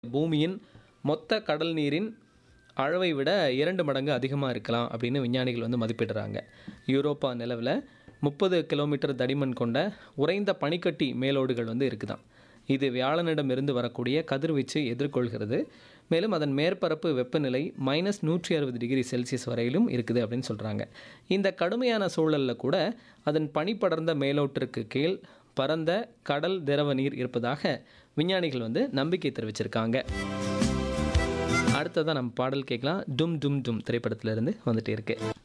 பூமியின் மொத்த கடல் நீரின் அளவை விட இரண்டு மடங்கு அதிகமாக இருக்கலாம் அப்படின்னு விஞ்ஞானிகள் வந்து மதிப்பிடுறாங்க யூரோப்பா நிலவில் முப்பது கிலோமீட்டர் தடிமன் கொண்ட உறைந்த பனிக்கட்டி மேலோடுகள் வந்து இருக்குதாம் இது வியாழனிடமிருந்து வரக்கூடிய கதிர்வீச்சை எதிர்கொள்கிறது மேலும் அதன் மேற்பரப்பு வெப்பநிலை மைனஸ் நூற்றி அறுபது டிகிரி செல்சியஸ் வரையிலும் இருக்குது அப்படின்னு சொல்கிறாங்க இந்த கடுமையான சூழலில் கூட அதன் பனிப்படர்ந்த மேலோட்டிற்கு கீழ் பரந்த கடல் திரவ நீர் இருப்பதாக விஞ்ஞானிகள் வந்து நம்பிக்கை தெரிவிச்சிருக்காங்க அடுத்ததான் நம்ம பாடல் கேட்கலாம் டும் டும் டும் திரைப்படத்திலிருந்து வந்துட்டே இருக்கு